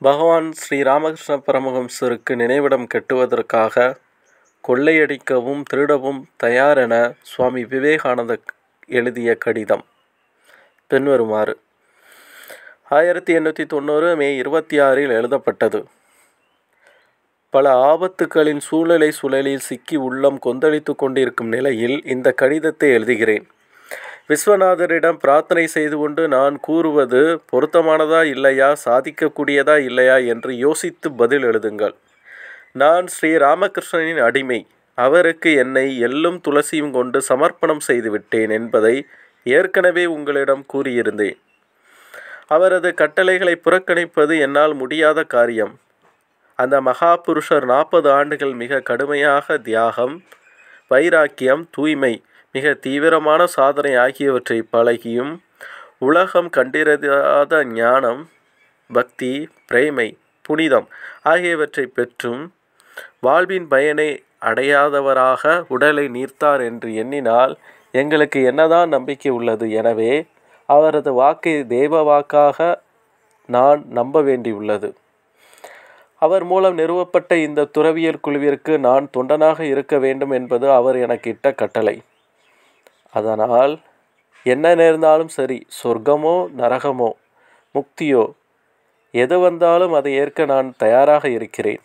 பகவான் ஸ்ரீ ராமகிருஷ்ண பரமஹம்சருக்கு நினைவிடம் கட்டுவதற்காக கொள்ளையடிக்கவும் திருடவும் தயாரென சுவாமி விவேகானந்தர் எழுதிய கடிதம் பின்வருமாறு ஆயிரத்தி எண்ணூற்றி தொண்ணூறு மே இருபத்தி ஆறில் எழுதப்பட்டது பல ஆபத்துக்களின் சூழ்நிலை சுழலில் சிக்கி உள்ளம் கொந்தளித்து கொண்டிருக்கும் நிலையில் இந்த கடிதத்தை எழுதுகிறேன் விஸ்வநாதரிடம் பிரார்த்தனை செய்து கொண்டு நான் கூறுவது பொருத்தமானதா இல்லையா சாதிக்கக்கூடியதா இல்லையா என்று யோசித்து பதில் எழுதுங்கள் நான் ஸ்ரீ ராமகிருஷ்ணனின் அடிமை அவருக்கு என்னை எள்ளும் துளசியும் கொண்டு சமர்ப்பணம் செய்துவிட்டேன் என்பதை ஏற்கனவே உங்களிடம் கூறியிருந்தேன் அவரது கட்டளைகளை புறக்கணிப்பது என்னால் முடியாத காரியம் அந்த மகாபுருஷர் நாற்பது ஆண்டுகள் மிக கடுமையாக தியாகம் வைராக்கியம் தூய்மை மிக தீவிரமான சாதனை ஆகியவற்றை பழகியும் உலகம் கண்டிராத ஞானம் பக்தி பிரேமை புனிதம் ஆகியவற்றை பெற்றும் வாழ்வின் பயனை அடையாதவராக உடலை நீர்த்தார் என்று எண்ணினால் எங்களுக்கு என்னதான் நம்பிக்கை உள்ளது எனவே அவரது வாக்கை தெய்வ வாக்காக நான் நம்ப வேண்டியுள்ளது அவர் மூலம் நிறுவப்பட்ட இந்த துறவியல் குழுவிற்கு நான் தொண்டனாக இருக்க வேண்டும் என்பது அவர் எனக்கு இட்ட கட்டளை அதனால் என்ன நேர்ந்தாலும் சரி சொர்க்கமோ நரகமோ முக்தியோ எது வந்தாலும் அதை ஏற்க நான் தயாராக இருக்கிறேன்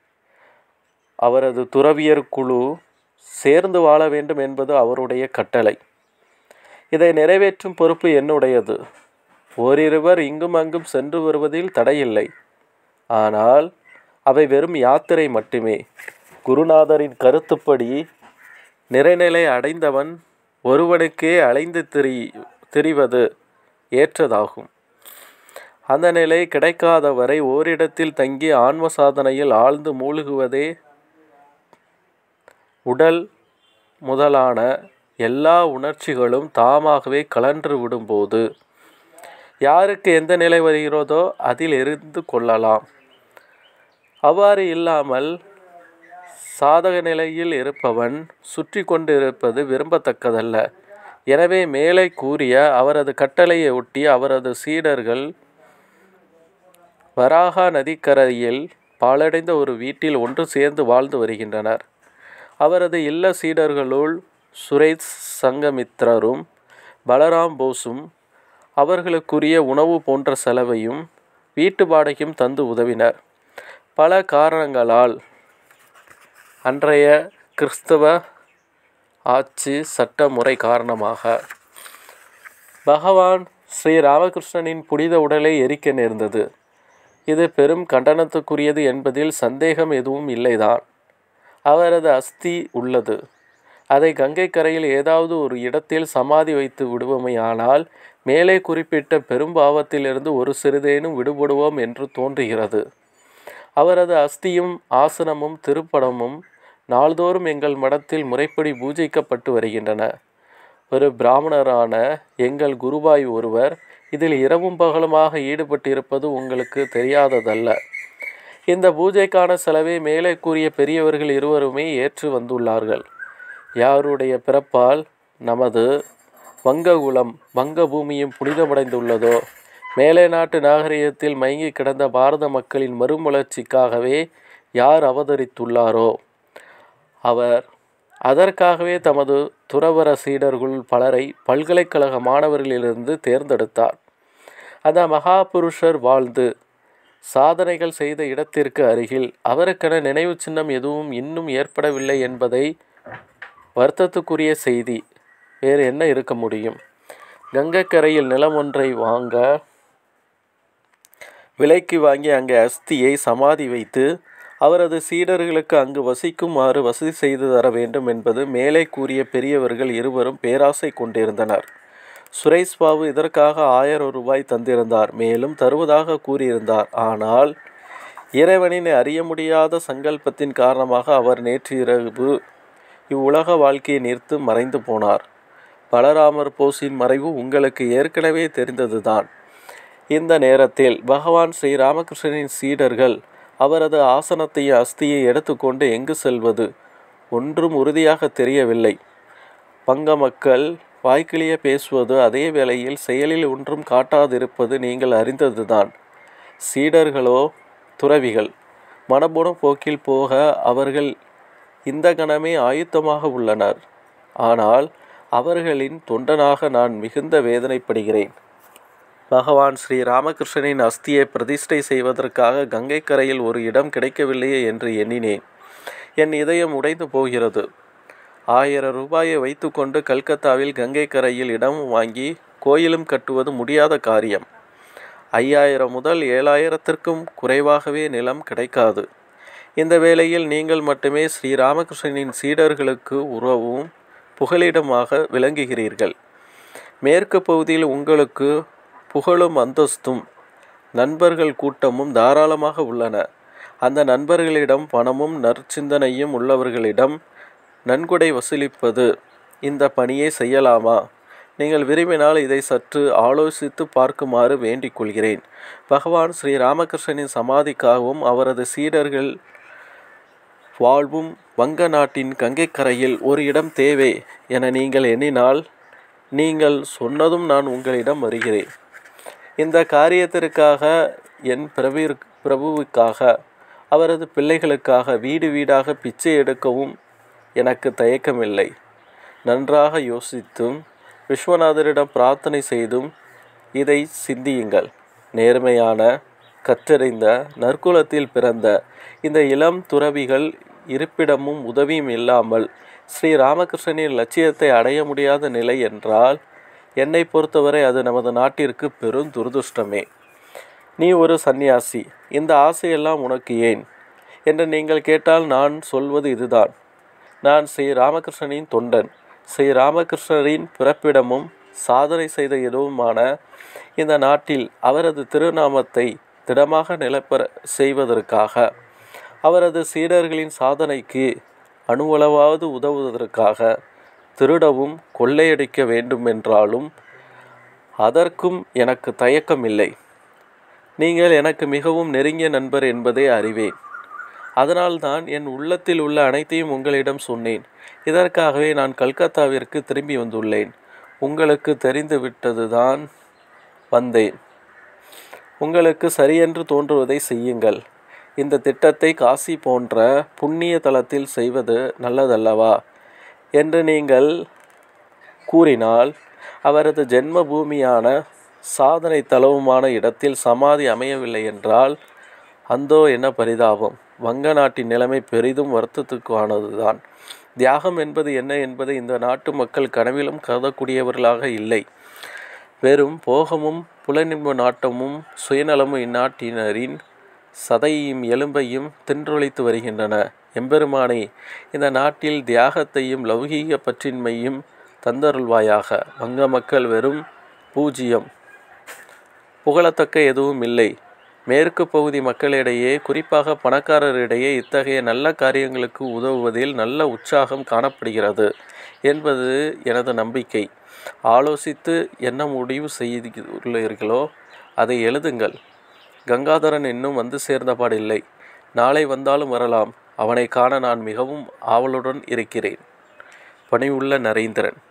அவரது துறவியர் குழு சேர்ந்து வாழ வேண்டும் என்பது அவருடைய கட்டளை இதை நிறைவேற்றும் பொறுப்பு என்னுடையது ஓரிருவர் இங்கும் அங்கும் சென்று வருவதில் தடையில்லை ஆனால் அவை வெறும் யாத்திரை மட்டுமே குருநாதரின் கருத்துப்படி நிறைநிலை அடைந்தவன் ஒருவனுக்கே அலைந்து திரி திரிவது ஏற்றதாகும் அந்த நிலை கிடைக்காதவரை ஓரிடத்தில் தங்கி ஆன்ம சாதனையில் ஆழ்ந்து மூழ்குவதே உடல் முதலான எல்லா உணர்ச்சிகளும் தாமாகவே கலன்று விடும்போது யாருக்கு எந்த நிலை வருகிறதோ அதில் இருந்து கொள்ளலாம் அவ்வாறு இல்லாமல் சாதக நிலையில் இருப்பவன் சுற்றி கொண்டிருப்பது விரும்பத்தக்கதல்ல எனவே மேலே கூறிய அவரது கட்டளையை ஒட்டி அவரது சீடர்கள் வராகா நதிக்கரையில் பாழடைந்த ஒரு வீட்டில் ஒன்று சேர்ந்து வாழ்ந்து வருகின்றனர் அவரது இல்ல சீடர்களுள் சுரேஷ் சங்கமித்ரரும் பலராம் போஸும் அவர்களுக்குரிய உணவு போன்ற செலவையும் வீட்டு வாடகையும் தந்து உதவினர் பல காரணங்களால் அன்றைய கிறிஸ்தவ ஆட்சி சட்ட முறை காரணமாக பகவான் ஸ்ரீ ராமகிருஷ்ணனின் புனித உடலை எரிக்க நேர்ந்தது இது பெரும் கண்டனத்துக்குரியது என்பதில் சந்தேகம் எதுவும் இல்லைதான் அவரது அஸ்தி உள்ளது அதை கங்கை கரையில் ஏதாவது ஒரு இடத்தில் சமாதி வைத்து விடுவோமையானால் மேலே குறிப்பிட்ட பெரும்பாவத்திலிருந்து ஒரு சிறிதேனும் விடுபடுவோம் என்று தோன்றுகிறது அவரது அஸ்தியும் ஆசனமும் திருப்படமும் நாள்தோறும் எங்கள் மடத்தில் முறைப்படி பூஜைக்கப்பட்டு வருகின்றன ஒரு பிராமணரான எங்கள் குருபாய் ஒருவர் இதில் இரவும் பகலுமாக ஈடுபட்டிருப்பது உங்களுக்கு தெரியாததல்ல இந்த பூஜைக்கான செலவை மேலே கூறிய பெரியவர்கள் இருவருமே ஏற்று வந்துள்ளார்கள் யாருடைய பிறப்பால் நமது வங்ககுலம் வங்க பூமியும் புனிதமடைந்துள்ளதோ மேலை நாட்டு நாகரிகத்தில் மயங்கி கிடந்த பாரத மக்களின் மறுமலர்ச்சிக்காகவே யார் அவதரித்துள்ளாரோ அவர் அதற்காகவே தமது துறவர சீடர்கள் பலரை பல்கலைக்கழக மாணவர்களிலிருந்து தேர்ந்தெடுத்தார் அந்த மகாபுருஷர் வாழ்ந்து சாதனைகள் செய்த இடத்திற்கு அருகில் அவருக்கென நினைவு சின்னம் எதுவும் இன்னும் ஏற்படவில்லை என்பதை வருத்தத்துக்குரிய செய்தி வேறு என்ன இருக்க முடியும் கங்கைக்கரையில் நிலம் ஒன்றை வாங்க விலைக்கு வாங்கி அங்கே அஸ்தியை சமாதி வைத்து அவரது சீடர்களுக்கு அங்கு வசிக்குமாறு வசதி செய்து தர வேண்டும் என்பது மேலே கூறிய பெரியவர்கள் இருவரும் பேராசை கொண்டிருந்தனர் சுரேஷ் பாபு இதற்காக ஆயிரம் ரூபாய் தந்திருந்தார் மேலும் தருவதாக கூறியிருந்தார் ஆனால் இறைவனின் அறிய முடியாத சங்கல்பத்தின் காரணமாக அவர் நேற்று இரவு இவ்வுலக வாழ்க்கையை நிறுத்து மறைந்து போனார் பலராமர் போஸின் மறைவு உங்களுக்கு ஏற்கனவே தெரிந்ததுதான் இந்த நேரத்தில் பகவான் ஸ்ரீ ராமகிருஷ்ணனின் சீடர்கள் அவரது ஆசனத்தையும் அஸ்தியை எடுத்துக்கொண்டு எங்கு செல்வது ஒன்றும் உறுதியாக தெரியவில்லை பங்க மக்கள் வாய்க்கிளிய பேசுவது அதே வேளையில் செயலில் ஒன்றும் காட்டாதிருப்பது நீங்கள் அறிந்ததுதான் சீடர்களோ துறவிகள் மனப்போன போக்கில் போக அவர்கள் இந்த கணமே ஆயுத்தமாக உள்ளனர் ஆனால் அவர்களின் தொண்டனாக நான் மிகுந்த வேதனைப்படுகிறேன் பகவான் ஸ்ரீ ராமகிருஷ்ணனின் அஸ்தியை பிரதிஷ்டை செய்வதற்காக கங்கை கரையில் ஒரு இடம் கிடைக்கவில்லையே என்று எண்ணினேன் என் இதயம் உடைந்து போகிறது ஆயிரம் ரூபாயை வைத்துக்கொண்டு கல்கத்தாவில் கங்கை கரையில் இடம் வாங்கி கோயிலும் கட்டுவது முடியாத காரியம் ஐயாயிரம் முதல் ஏழாயிரத்திற்கும் குறைவாகவே நிலம் கிடைக்காது இந்த வேளையில் நீங்கள் மட்டுமே ஸ்ரீ ராமகிருஷ்ணனின் சீடர்களுக்கு உறவும் புகலிடமாக விளங்குகிறீர்கள் மேற்கு பகுதியில் உங்களுக்கு புகழும் அந்தஸ்தும் நண்பர்கள் கூட்டமும் தாராளமாக உள்ளன அந்த நண்பர்களிடம் பணமும் நற்சிந்தனையும் உள்ளவர்களிடம் நன்கொடை வசூலிப்பது இந்த பணியை செய்யலாமா நீங்கள் விரும்பினால் இதை சற்று ஆலோசித்து பார்க்குமாறு வேண்டிக் கொள்கிறேன் பகவான் ஸ்ரீ ராமகிருஷ்ணனின் சமாதிக்காகவும் அவரது சீடர்கள் வாழ்வும் வங்க நாட்டின் கங்கைக்கரையில் ஒரு இடம் தேவை என நீங்கள் எண்ணினால் நீங்கள் சொன்னதும் நான் உங்களிடம் வருகிறேன் இந்த காரியத்திற்காக என் பிரபு பிரபுவுக்காக அவரது பிள்ளைகளுக்காக வீடு வீடாக பிச்சை எடுக்கவும் எனக்கு தயக்கமில்லை நன்றாக யோசித்தும் விஸ்வநாதரிடம் பிரார்த்தனை செய்தும் இதை சிந்தியுங்கள் நேர்மையான கற்றறிந்த நற்குலத்தில் பிறந்த இந்த இளம் துறவிகள் இருப்பிடமும் உதவியும் இல்லாமல் ஸ்ரீ ராமகிருஷ்ணனின் லட்சியத்தை அடைய முடியாத நிலை என்றால் என்னை பொறுத்தவரை அது நமது நாட்டிற்கு பெரும் துரதுஷ்டமே நீ ஒரு சந்நியாசி இந்த ஆசையெல்லாம் உனக்கு ஏன் என்று நீங்கள் கேட்டால் நான் சொல்வது இதுதான் நான் ஸ்ரீ ராமகிருஷ்ணனின் தொண்டன் ஸ்ரீ ராமகிருஷ்ணரின் பிறப்பிடமும் சாதனை செய்த இடவுமான இந்த நாட்டில் அவரது திருநாமத்தை திடமாக நிலப்பெற செய்வதற்காக அவரது சீடர்களின் சாதனைக்கு அணுவளவாவது உதவுவதற்காக திருடவும் கொள்ளையடிக்க வேண்டுமென்றாலும் அதற்கும் எனக்கு தயக்கமில்லை நீங்கள் எனக்கு மிகவும் நெருங்கிய நண்பர் என்பதை அறிவேன் அதனால்தான் என் உள்ளத்தில் உள்ள அனைத்தையும் உங்களிடம் சொன்னேன் இதற்காகவே நான் கல்கத்தாவிற்கு திரும்பி வந்துள்ளேன் உங்களுக்கு தெரிந்து விட்டதுதான் வந்தேன் உங்களுக்கு சரியென்று தோன்றுவதை செய்யுங்கள் இந்த திட்டத்தை காசி போன்ற புண்ணிய தலத்தில் செய்வது நல்லதல்லவா என்று நீங்கள் கூறினால் அவரது ஜென்ம பூமியான சாதனை தலவுமான இடத்தில் சமாதி அமையவில்லை என்றால் அந்தோ என்ன பரிதாபம் வங்க நாட்டின் நிலைமை பெரிதும் வருத்தத்துக்கானதுதான் தியாகம் என்பது என்ன என்பதை இந்த நாட்டு மக்கள் கனவிலும் கருதக்கூடியவர்களாக இல்லை வெறும் போகமும் புலனின்ப நாட்டமும் சுயநலமும் இந்நாட்டினரின் சதையையும் எலும்பையும் தின்றொழித்து வருகின்றன எம்பெருமானை இந்த நாட்டில் தியாகத்தையும் லௌகீக பற்றின்மையும் தந்தருள்வாயாக வங்க மக்கள் வெறும் பூஜ்ஜியம் புகழத்தக்க எதுவும் இல்லை மேற்கு பகுதி மக்களிடையே குறிப்பாக பணக்காரரிடையே இத்தகைய நல்ல காரியங்களுக்கு உதவுவதில் நல்ல உற்சாகம் காணப்படுகிறது என்பது எனது நம்பிக்கை ஆலோசித்து என்ன முடிவு செய்துள்ளீர்களோ அதை எழுதுங்கள் கங்காதரன் இன்னும் வந்து சேர்ந்தபாடில்லை நாளை வந்தாலும் வரலாம் அவனை காண நான் மிகவும் ஆவலுடன் இருக்கிறேன் பணிவுள்ள நரேந்திரன்